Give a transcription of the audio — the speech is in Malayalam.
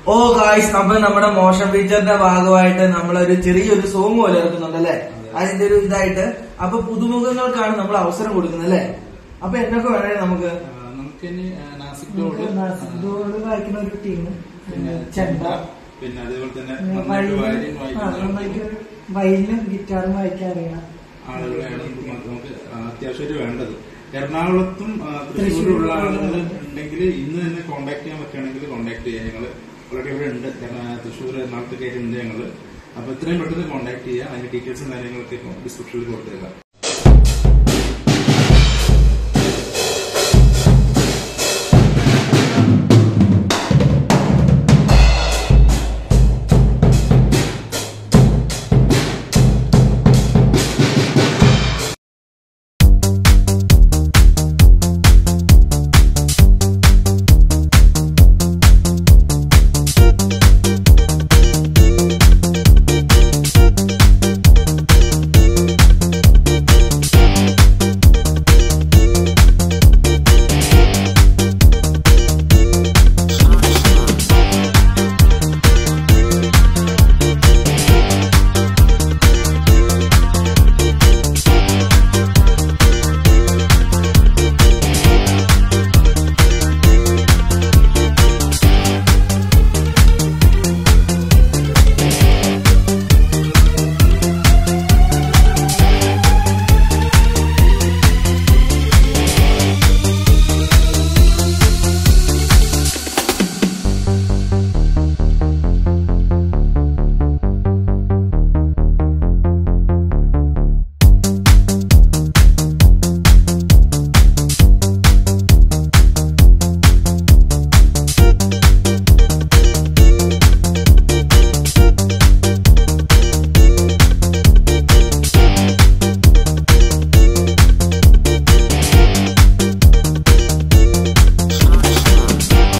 ഓ ഗായ്സ് അപ്പൊ നമ്മുടെ മോഷൻ ഫീച്ചറിന്റെ ഭാഗമായിട്ട് നമ്മളൊരു ചെറിയൊരു സോങ് പോലെ ഇറക്കുന്നുണ്ട് അല്ലെ അതിന്റെ ഒരു ഇതായിട്ട് അപ്പൊ പുതുമുഖങ്ങൾക്കാണ് നമ്മൾ അവസരം കൊടുക്കുന്നത് അല്ലെ അപ്പൊ എന്നൊക്കെ വേണേ നമുക്ക് നമുക്ക് ഇനി നാസിക് നമുക്ക് നാസിക് വായിക്കുന്ന ഒരു ടീം പിന്നെ ചെണ്ട പിന്നെ അതേപോലെ തന്നെ പിന്നെ നന്നായിട്ട് വയലിൻ വയലിൻ ആ, വായിക്കുന്ന നന്നായിട്ട് വയലിനും ഗിറ്റാറും വായിക്കാൻ അറിയാം ആളുകളെയാണ് നമുക്ക് അത്യാവശ്യമായിട്ട് വേണ്ടത് എറണാകുളത്തും ആ, തൃശ്ശൂരുള്ള ആളുകൾ ഉണ്ടെങ്കിൽ ഇന്ന് തന്നെ കോൺടാക്ട് ചെയ്യാൻ പറ്റുകയാണെങ്കിൽ കോൺടാക്ട് ചെയ്യാം ഞങ്ങൾ ഓൾറെഡി ഇവിടെ ഉണ്ട് എറണാ- തൃശ്ശൂർ എറണാകുളത്തൊക്കെ ആയിട്ട് ഉണ്ട് ഞങ്ങൾ അപ്പൊ ഇത്രയും പെട്ടെന്ന് കോൺടാക്ട് ചെയ്യുക അതിന്റെ ഡീറ്റെയിൽസും കാര്യങ്ങളൊക്കെ ഡിസ്ക്രിപ്ഷനിൽ കൊടുത്തേക്കാം